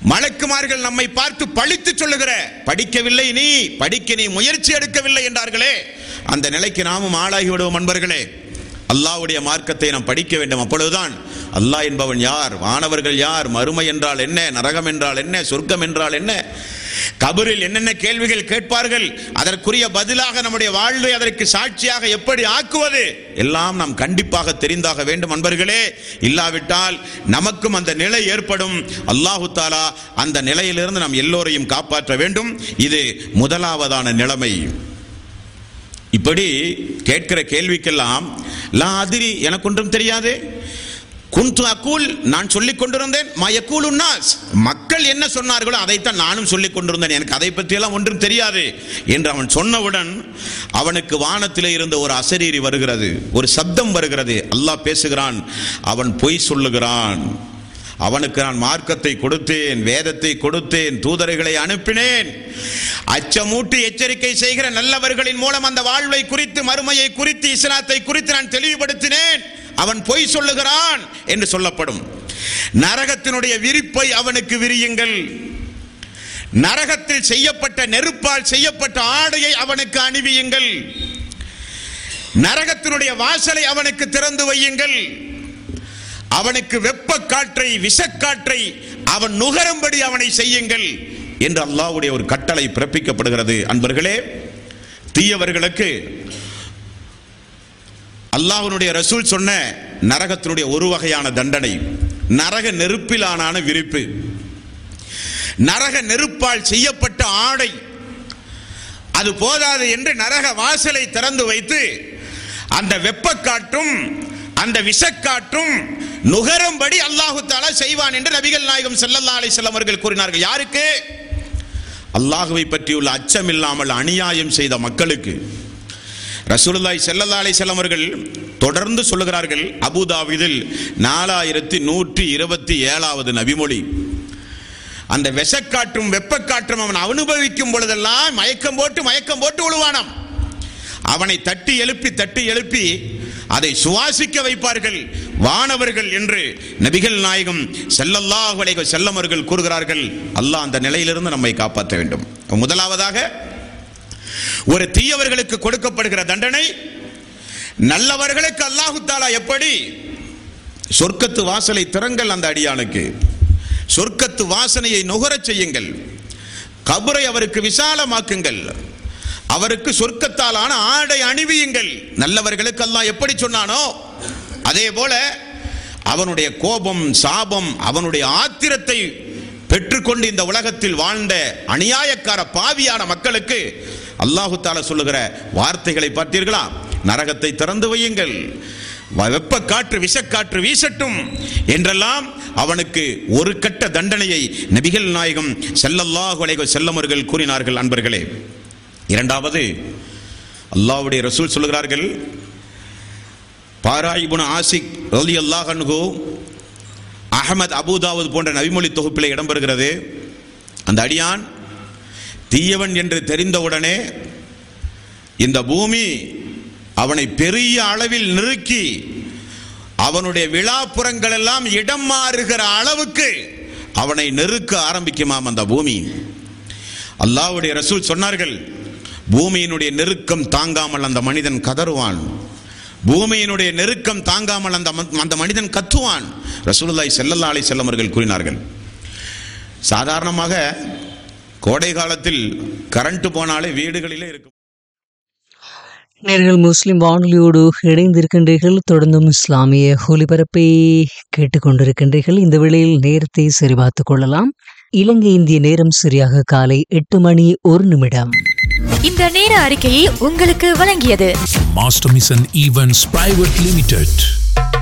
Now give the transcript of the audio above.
மலக்குமார்கள் நம்மை பார்த்து பழித்து சொல்லுகிற படிக்கவில்லை நீ படிக்க நீ முயற்சி எடுக்கவில்லை என்றார்களே அந்த நிலைக்கு நாமும் ஆளாகி விடுவோம் அன்பர்களே அல்லாஹ்வுடைய மார்க்கத்தை நாம் படிக்க வேண்டும் அப்பொழுதுதான் அல்லாஹ் என்பவன் யார் வானவர்கள் யார் மறுமை என்றால் என்ன நரகம் என்றால் என்ன சொர்க்கம் என்றால் என்ன கபரில் என்னென்ன கேள்விகள் கேட்பார்கள் அதற்குரிய பதிலாக நம்முடைய வாழ்வை அதற்கு சாட்சியாக எப்படி ஆக்குவது எல்லாம் நாம் கண்டிப்பாக தெரிந்தாக வேண்டும் அன்பர்களே இல்லாவிட்டால் நமக்கும் அந்த நிலை ஏற்படும் அல்லாஹு தாலா அந்த நிலையிலிருந்து நாம் எல்லோரையும் காப்பாற்ற வேண்டும் இது முதலாவதான நிலைமை இப்படி கேட்கிற கேள்விக்கெல்லாம் லா அதிரி எனக்கு ஒன்றும் தெரியாது குந்து அக்கூல் நான் சொல்லிக் கொண்டிருந்தேன் மயக்கூல் உன்னாஸ் மக்கள் என்ன சொன்னார்களோ அதைத்தான் நானும் சொல்லிக் கொண்டிருந்தேன் எனக்கு அதை பற்றியெல்லாம் ஒன்றும் தெரியாது என்று அவன் சொன்னவுடன் அவனுக்கு வானத்திலே இருந்த ஒரு அசரீரி வருகிறது ஒரு சப்தம் வருகிறது அல்லாஹ் பேசுகிறான் அவன் பொய் சொல்லுகிறான் அவனுக்கு நான் மார்க்கத்தை கொடுத்தேன் வேதத்தை கொடுத்தேன் தூதர்களை அனுப்பினேன் அச்சமூட்டி எச்சரிக்கை செய்கிற நல்லவர்களின் மூலம் அந்த வாழ்வை குறித்து மறுமையை குறித்து இஸ்லாத்தை குறித்து நான் தெளிவுபடுத்தினேன் அவன் பொய் சொல்லுகிறான் என்று சொல்லப்படும் நரகத்தினுடைய விரிப்பை அவனுக்கு விரியுங்கள் நரகத்தில் செய்யப்பட்ட நெருப்பால் செய்யப்பட்ட ஆடையை அவனுக்கு அணிவியுங்கள் நரகத்தினுடைய வாசலை அவனுக்கு திறந்து வையுங்கள் அவனுக்கு வெப்ப காற்றை விஷக்காற்றை அவன் நுகரும்படி அவனை செய்யுங்கள் என்று அல்லாஹ்வுடைய ஒரு கட்டளை பிறப்பிக்கப்படுகிறது அன்பர்களே தீயவர்களுக்கு அல்லாஹ்வுடைய ரசூல் சொன்ன நரகத்தினுடைய ஒரு வகையான தண்டனை நரக நெருப்பிலான விரிப்பு நரக நெருப்பால் செய்யப்பட்ட ஆடை அது போதாது என்று நரக வாசலை திறந்து வைத்து அந்த வெப்பக்காற்றும் அந்த விஷக்காற்றும் நுகரும்படி அல்லாஹு தாலா செய்வான் என்று நபிகள் நாயகம் ஸல்லல்லாஹு அலைஹி வஸல்லம் அவர்கள் கூறினார்கள் யாருக்கு அல்லாஹுவை பற்றியுள்ள அச்சம் இல்லாமல் அநியாயம் செய்த மக்களுக்கு ரசூலுல்லாஹி ஸல்லல்லாஹு அலைஹி வஸல்லம் அவர்கள் தொடர்ந்து சொல்லுகிறார்கள் அபுதாபிதில் நாலாயிரத்தி நூற்றி இருபத்தி ஏழாவது நபிமொழி அந்த விஷக்காற்றும் வெப்பக்காற்றும் அவன் அனுபவிக்கும் பொழுதெல்லாம் மயக்கம் போட்டு மயக்கம் போட்டு விழுவானாம் அவனை தட்டி எழுப்பி தட்டி எழுப்பி அதை சுவாசிக்க வைப்பார்கள் வானவர்கள் என்று நபிகள் நாயகம் ஸல்லல்லாஹு அலைஹி வஸல்லம் அவர்கள் கூறுகிறார்கள் அல்லாஹ் அந்த நிலையிலிருந்து நம்மை காப்பாற்ற வேண்டும் முதலாவதாக ஒரு தீயவர்களுக்கு கொடுக்கப்படுகிற தண்டனை நல்லவர்களுக்கு அல்லாஹு தாலா எப்படி சொர்க்கத்து வாசலை திறங்கள் அந்த அடியானுக்கு சொர்க்கத்து வாசனையை நுகரச் செய்யுங்கள் கபரை அவருக்கு விசாலமாக்குங்கள் அவருக்கு சொர்க்கத்தாலான ஆடை அணிவியுங்கள் நல்லவர்களுக்கு அல்லாஹ் எப்படி சொன்னானோ அதே போல அவனுடைய கோபம் சாபம் அவனுடைய ஆத்திரத்தை பெற்றுக்கொண்டு இந்த உலகத்தில் வாழ்ந்த அநியாயக்கார பாவியான மக்களுக்கு அல்லாஹு தாலா சொல்லுகிற வார்த்தைகளை பார்த்தீர்களா நரகத்தை திறந்து வையுங்கள் வெப்ப காற்று விஷக்காற்று வீசட்டும் என்றெல்லாம் அவனுக்கு ஒரு கட்ட தண்டனையை நபிகள் நாயகம் ஸல்லல்லாஹு அலைஹி வஸல்லம் அவர்கள் கூறினார்கள் அன்பர்களே இரண்டாவது அல்லாஹ்வுடைய ரசூல் சொல்லுகிறார்கள் பாராயிபுன் ஆசிக் ரலி அல்லாஹன்ஹு அகமது அபுதாவுத் போன்ற நபிமொழி தொகுப்பில் இடம்பெறுகிறது அந்த அடியான் தீயவன் என்று தெரிந்தவுடனே இந்த பூமி அவனை பெரிய அளவில் நெருக்கி அவனுடைய விழாப்புறங்கள் எல்லாம் இடம் மாறுகிற அளவுக்கு அவனை நெருக்க ஆரம்பிக்குமாம் அந்த பூமி அல்லாஹ்வுடைய ரசூல் சொன்னார்கள் பூமியினுடைய நெருக்கம் தாங்காமல் அந்த மனிதன் கதறுவான் பூமியினுடைய நெருக்கம் தாங்காமல் அந்த ம- அந்த மனிதன் கத்துவான் ரசூலுல்லாஹி ஸல்லல்லாஹு அலைஹி வஸல்லம் அவர்கள் கூறினார்கள் சாதாரணமாக கோடை காலத்தில் கரண்ட் போனாலே வீடுகளிலே இருக்கும் நேர்கள் முஸ்லிம் வானொலியோடு இணைந்திருக்கின்றீர்கள் தொடர்ந்தும் இஸ்லாமிய ஒலிபரப்பை கேட்டுக்கொண்டிருக்கின்றீர்கள் இந்த வேளையில் நேரத்தை சரிபார்த்துக் கொள்ளலாம் இலங்கை இந்திய நேரம் சரியாக காலை எட்டு மணி ஒரு நிமிடம் இந்த நேர அறிக்கையை உங்களுக்கு வழங்கியது Master Mission Events Private Limited.